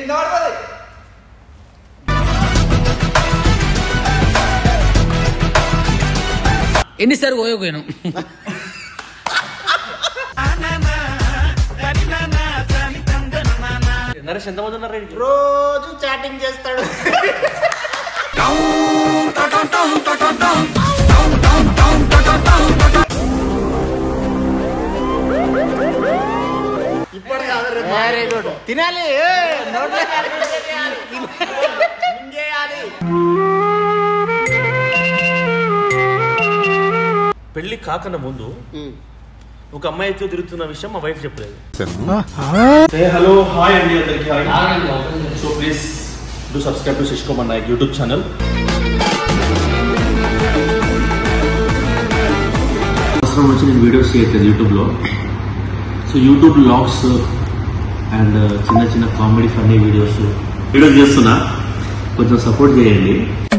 కింద పడుతుంది ఎన్నిసార్లు పోయకపోయాను నరేష్ ఎంతమంది ఉన్నారు రా ఇంట్లో? రోజు చాటింగ్ చేస్తాడు ఇప్పుడు కాదు వెరీ గుడ్ తినాలి ఏ, నోట్లో మింగేయాలి పెళ్లి కాకన్నా ముందు ఒక అమ్మాయితో తిరుగుతున్న విషయం మా వైఫ్ చెప్పలేదు హలో హాయ్ అండి అందరికి so please do subscribe to Shashikumar Nayak YouTube channel అవసరం వచ్చి నేను వీడియోస్ చేయట్లేదు యూట్యూబ్లో సో యూట్యూబ్ లాగ్స్ అండ్ చిన్న చిన్న కామెడీ ఫన్నీ వీడియోస్ వీడియోస్ చేస్తున్నా కొంచెం సపోర్ట్ చేయండి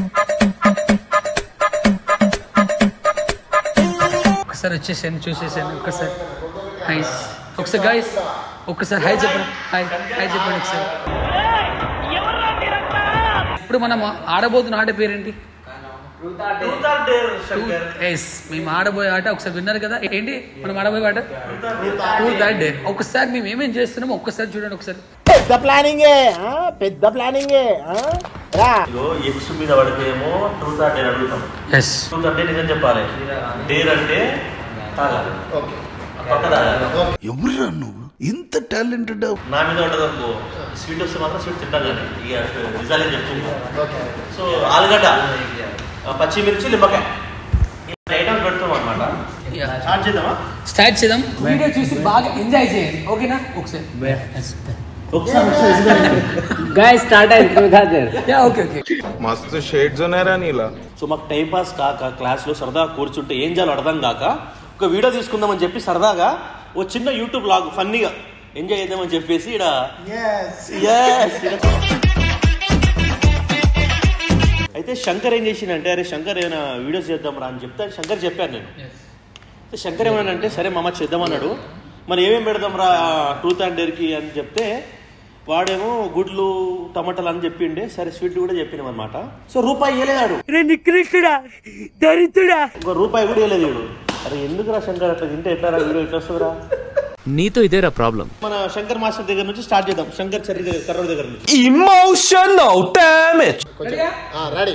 ఒకసారి వచ్చేసాను చూసేసాను ఒక్కసారి హాయ్ ఒకసారి గాయస్ ఒక్కసారి హాయ్ చెప్పండి హాయ్ హాయ్ చెప్పండి ఒకసారి ఇప్పుడు మనం ఆడబోతున్న ఆట పేరేంటి ఎస్ మేము ఆడబోయే ఆట ఒకసారి విన్నారు కదా ఏంటి మనం ఆడబోయే ఆట టూ థర్డ్ డే ఒకసారి మేము ఏమేం చేస్తున్నామో ఒక్కసారి చూడండి ఒకసారి పెద్ద ప్లానింగే ఆ, పెద్ద ప్లానింగే ఆ? రా ఇగో ఎక్స్ మీద పడితే ఏమో ట్రూత్ ఆర్ డేర్ అడుగుతాం ఎస్ ట్రూత్ అంటే నిజం చెప్పాలి డేర్ అంటే తాగాలి పక్క తాగాలి ఎవరురా నువ్వు ఇంత టాలెంటెడ్ నా మీద ఉండదు అనుకో స్వీట్ వస్తే మాత్రం స్వీట్ తింటాం కానీ ఇక నిజాలే చెప్తున్నా సో ఆలుగడ్డ ఆ, పచ్చిమిర్చి నిమ్మకాయ ఐటమ్స్ పెడతాం అనమాట స్టార్ట్ చేద్దామా స్టార్ట్ చేద్దాం వీడియో చూసి బాగా ఎంజాయ్ చేయండి ఓకేనా ఒకసారి Yes. గాయస్ స్టార్ట్ అయింది two thousand Yeah, okay, okay. मस्त शेड्स ఉన్నాయరా నీలా సో మాకు టైం పాస్ కాక క్లాస్లో సరదా కూర్చుంటే ఏం చేయాలో అర్థం కాక ఒక వీడియో తీసుకుందామని చెప్పి సరదాగా ఓ చిన్న యూట్యూబ్ లాగ్ ఫన్నీగా ఎంజాయ్ చేద్దామని చెప్పేసి ఇక్కడ అయితే శంకర్ ఏం చేసిండంటే అరే శంకర్ ఏమైనా వీడియోస్ చేద్దాం రా అని చెప్తే శంకర్ చెప్పాను నేను అయితే శంకర్ ఏమన్నాడంటే సరే మామ చేద్దామన్నాడు మరి ఏమేమి పెడదాం రా ట్రూత్ అండ్ డేర్కి అని చెప్తే వాడేమో గుడ్లు టమాటాలు అని చెప్పిండే సరే స్వీట్ కూడా చెప్పినాం అనమాట సో రూపాయి ఇవ్వలేదాడు ఒక రూపాయి కూడా ఇవ్వలేదు వీడు అరే ఎందుకు రా శంకర్ అట్లా తింటే ఎట్లా రా వీడియో ఎట్లా వస్తుందిరా నీతో ఇదేరా ప్రాబ్లం మన శంకర్ మాస్టర్ దగ్గర నుంచి స్టార్ట్ చేద్దాం శంకర్ చర్రి దగ్గర కర్రోడ్ దగ్గర నుంచి ఇమోషనల్ డామేజ్ రెడీ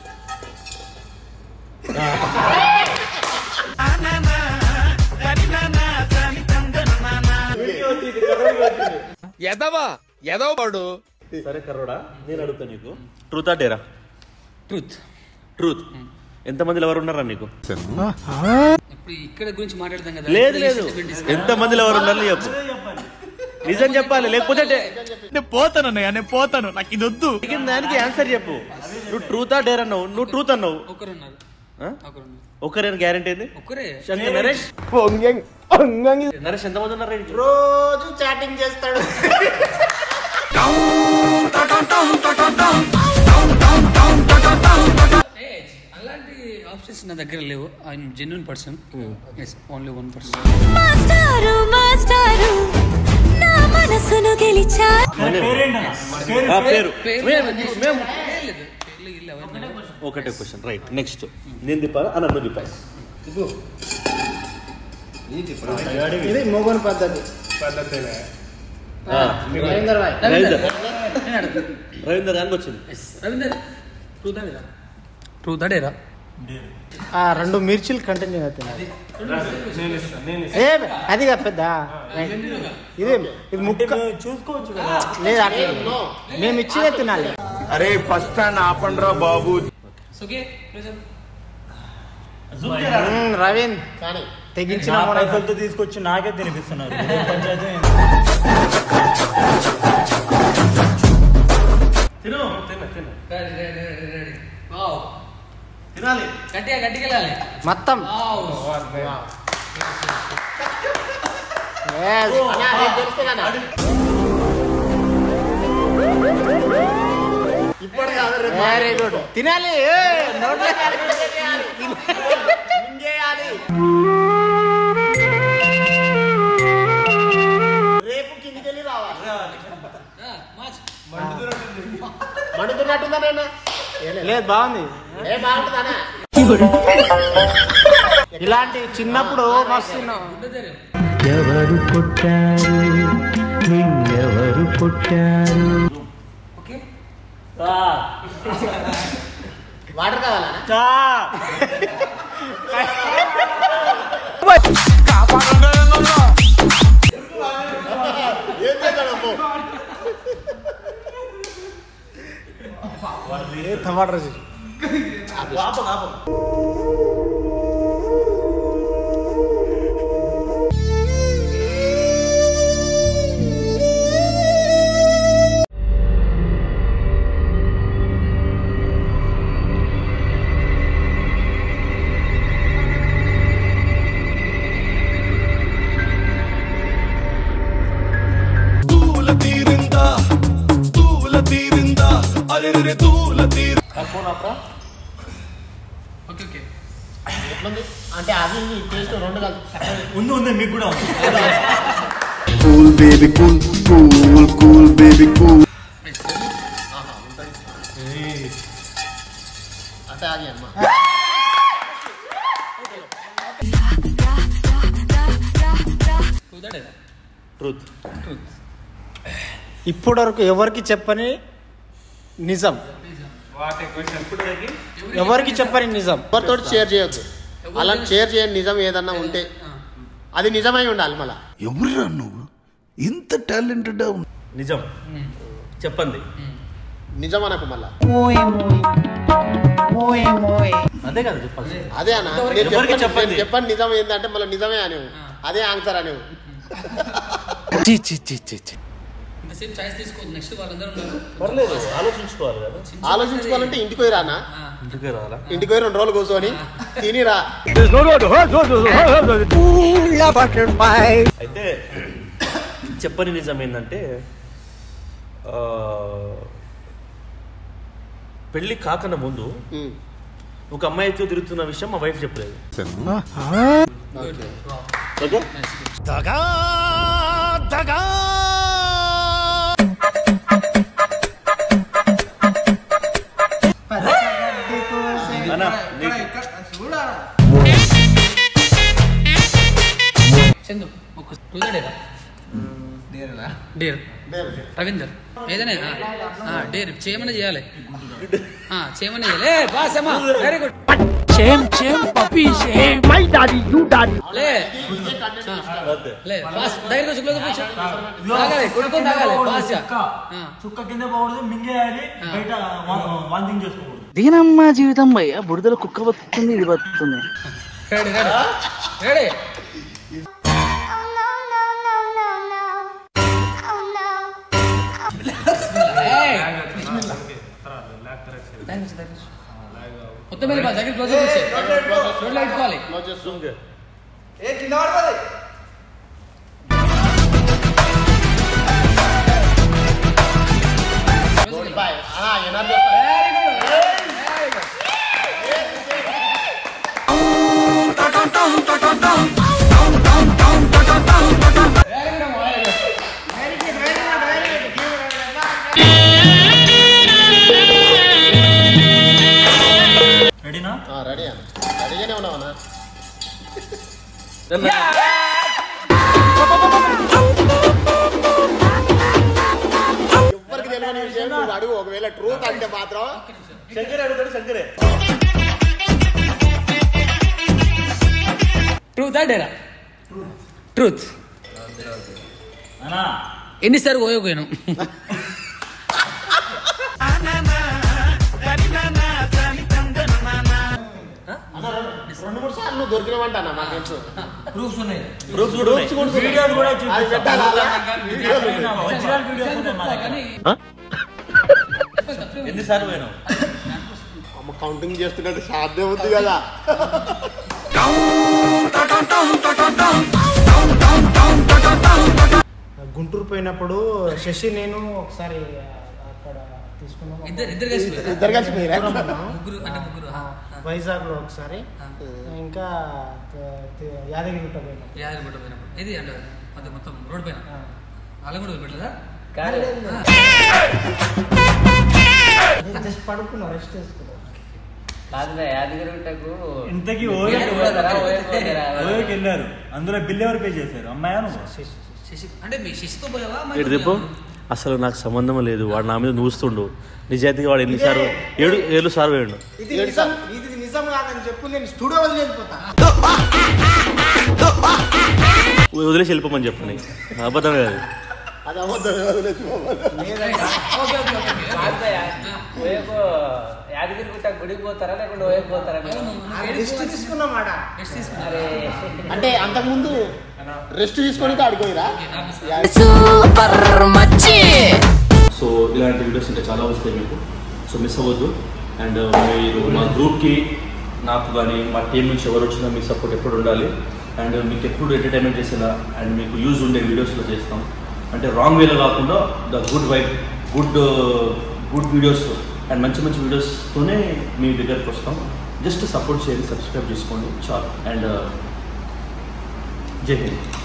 ఎదవా ఎదవ పడు సరే కర్రోడా నేను అడుగుతా నీకు ట్రూత్ ఆ డేరా ట్రూత్ ట్రూత్ ఎంతమంది ఎవరు ఉన్నారా నీకు ఇప్పుడు ఇక్కడ గురించి మాట్లాడదాం కదా లేదు లేదు ఎంత మందిలో ఎవరు ఉన్నారు చెప్పు నిజం చెప్పాలి లేకపోతే డే- నేను పోతాను అన్నయ్య నేను పోతాను నాకు ఇది వద్దు అడిగిన దానికి ఆన్సర్ చెప్పు నువ్వు ట్రూతా డేర్ అన్నావు నువ్వు ట్రూత్ అన్నావు ఒకరు ఉన్నారు ఆ? ఒకరు ఉన్నారు ఒకరేనా గ్యారంటీ ఏంది ఒకరే శంకర్ నరేష్ పొంగంగి పొంగంగి నరేష్ ఎంతమంది ఉన్నారు ఇంట్లో? రోజు చాటింగ్ చేస్తాడు అలాంటి ఆప్షన్స్ నా దగ్గర లేవు I'm genuine person yes only one person మాస్టారు మాస్టారు నా మనసును గెలిచారు ఆ, పేరు మేము మేము లేదు పెళ్ళి గిల్లి అవన్నీ లేవు. ఒకటే క్వశ్చన్ రైట్ నెక్స్ట్ నేను తిప్పాలా అని నన్ను తిప్పాలి ఇది మోగన్ పద్ధతి ఆ, రవీందర్ భాయ్ రవీందర్ నేను అడుగుతాను రవీందర్ గారికి వచ్చింది yes Ravinder truth dare truth dare ఆ రెండు మిర్చిలు కంటిన్యూ అవుతుంది ఏ అది కాదు పెద్ద ఇది ఇది ముక్క చూసుకోవచ్చు లేదు అట్లా లేదు. మేము ఇచ్చిదే తినాలి అరే ఫస్ట్ స్టాండ్ ఆపండ్రా బాబు ఓకే ప్రెజెంట్ మ్మ్, రవీంద్ తెగించిన పైసలతో తీసుకొచ్చి నాకే తినిపిస్తున్నారు పంచాయతీ తిను తిను తిను ready ready ready ready wow తినాలి గట్టిగా గట్టిగా వెళ్ళాలి మొత్తం వావ్ Yes. వెరీ గుడ్ తినాలి ఏ, నోట్లో మింగేయాలి. రేపు కిందికి వెళ్ళి రావాలి మార్చ్ మండుతున్నట్టుందా నాయన లేదు బాగుంది ఏ బాగుంటుందనా ఇలాంటి చిన్నప్పుడు మస్తు విన్నాం. ఎవరు కొట్టారు నిన్నెవరు కొట్టారు ఓకే వాటర్ కావాలా ఏం చేద్దామమ్మో ఏ టమాటా రైస్ తూల తీరిందా తూల తీరిందా అరే తూల తీరు ఓకే ఓకే ఎట్లుంది అంటే అది ఇది టేస్ట్ రెండు కలిపి ఉంది ఉంది మీకు కూడా ఉంది cool baby cool cool cool baby cool అంటే అది అమ్మ కుదరదా ట్రూత్ ఇప్పటి వరకు ఎవరికి చెప్పని నిజం ఎవరికి చెప్పని నిజం ఎవరితో షేర్ చేయొద్దు అలా షేర్ చేయని నిజం ఏదన్నా ఉంటే అది నిజమై ఉండాలి మళ్ళా ఎవరురా నువ్వు ఇంత టాలెంటెడ్ నిజం చెప్పండి నిజం అనకు మళ్ళా అదే కదా చెప్పాలి అదే అన్న నేను ఎవరికి చెప్పండి చెప్పండి? నేను చెప్పండి నిజం ఏంటంటే మళ్ళీ నిజమే అనేవు అదే ఆన్సర్ అనేవు ఇంతసేపు చాయిస్ తీసుకోవద్దు నెక్స్ట్ వాళ్ళందరూ ఉన్నారు పర్లేదు ఆలోచించుకోవాలి కదా ఆలోచించుకోవాలంటే ఇంటికి పోయి రానా ఇంటికి రావాలా ఇంటికి పోయి రెండు రోజులు కూర్చొని తినిరా అయితే చెప్పని నిజం ఏంటంటే ఆ, పెళ్ళి కాకన్నా ముందు ఉమ్. ఒక అమ్మాయితో తిరుగుతున్న విషయం మా వైఫ్ చెప్పలేదు ఓకే అన్నా, నీకు- చందు ఒక కుదరడేరా డేర్ రవీందర్ ఏదైనా ఆ, డేర్ చేయమని చేయాలి ఆ, చేయమని చేయాలి ఏ, బాస్ అమ్మా వెరీ గుడ్ సేమ్ సేమ్ పప్పి same my daddy you daddy లే అంతే. లే బాస్ దగ్గరికి వచ్చి క్లోజ్ కూర్చో తాగాలి కొడుకొని తాగాలి బాస్ చుక్క చుక్క కింద పోకూడదు మింగేయాలి బయట వాంతింగ్ చేసుకోకూడదు దీనమ్మ జీవితం భయ్య బురదలో కుక్క బతుకుతుంది ఇది బతుకుతుంది రెడీ రెడీ రెడీ మొత్తం మీద దగ్గర క్లోజ్ కూర్చో రోడ్లో పెట్టుకోవాలి క్లోజ్ చేస్తుంది బాయ్ ఎనర్జీ రెడీనా రెడీ అన్న రెడీగానే ఉన్నావన్నా ఎవ్వరికి తెలియని విషయం నువ్వు అడుగు ఒకవేళ ట్రూత్ అంటే మాత్రం శంకరే అడుగుతాడు శంకరే ట్రూత్ డేరా ట్రూత్ అన్నా ఎన్నిసార్లు పోయోపోయాను రెండు మూడు సార్లు నువ్వు దొరికినవంట అన్న నాకు తెలుసు ప్రూఫ్స్ ఉన్నాయి ప్రూఫ్స్ కూడా ఉన్నాయి వీడియోలు కూడా అది పెట్టాలా ఒరిజినల్ వీడియోస్ ఉన్నాయి మా దగ్గర ఎన్నిసార్లు పోయినావు అమ్మ కౌంటింగ్ చేస్తున్నట్టు సాధ్యం ఉంది కదా గుంటూరు పోయినప్పుడు శశి నేను ఒకసారి అక్కడ తీసుకున్నాం ఇద్దరు ఇద్దరు కలిసి పోయారా? ఇద్దరు కలిసి పోయిరా ముగ్గురు అంటే ముగ్గురు ఆ, ఆ. వైజాగ్ లో ఒకసారి ఇంకా త- త- యాదగిరి గుట్ట పోయినాం యాదగిరి గుట్ట పోయినప్పుడు ఇది అంటే అది మొత్తం రోడ్ పైన ఆ. అలా కూడా పెట్టలేదా కాదు ఆ. పడుకున్నా రెస్ట్ చేసుకున్నా కాదురా యాదగిరిగుట్టకు ఇంతకీ మీరు ఓయోకి పోతారా? ఓయోకి పోతారా? ఓయోకి వెళ్ళారు అందులో బిల్ ఎవరు పే చేశారు అమ్మాయా నువ్వు శశి అంటే మీ శశితో పోయావా ఇటు దిప్పు అసలు నాకు సంబంధం లేదు వాడు నా మీద నూస్తుండు నిజాయితీగా వాడు ఎన్నిసార్లు ఏడు ఏళ్ళు సార్లు వేయండు ఇది నిజం ఇది నిజం కాదని చెప్పు నేను స్టూడియో వదిలేకపోతా వదిలేసి వెళ్ళిపోమని చెప్పండి అబద్ధం కాదు అది అబద్ధం వదిలేసి ఓకే ఓకే ఓకే కాదురా, ఓయోకు యాదగిరిగుట్ట గుడికి పోతారా లేకుంటే ఓయోకి పోతారా మీరు రెస్ట్ తీసుకున్నామాట రెస్ట్ తీసుకున్నా అరే అంటే అంతకుముందు రెస్ట్ తీసుకొని ఆడుకోయిరా సూపర్ మచ్చి సో ఇలాంటి వీడియోస్ ఇంకా చాలా వస్తాయి మీకు సో మిస్ అవ్వద్దు అండ్ మీరు మా గ్రూప్కి నాకు కానీ మా టీం నుంచి ఎవరు వచ్చినా మీ సపోర్ట్ ఎప్పుడు ఉండాలి అండ్ మీకు ఎప్పుడు ఎంటర్టైన్మెంట్ చేసేలా అండ్ మీకు యూజ్ ఉండే వీడియోస్లో చేస్తాం అంటే రాంగ్ వేలో కాకుండా the good vibe good good videos and మంచి మంచి వీడియోస్తోనే మీ దగ్గరికి వస్తాం జస్ట్ సపోర్ట్ చేయండి సబ్స్క్రైబ్ చేసుకోండి చాలు అండ్ జై హింద్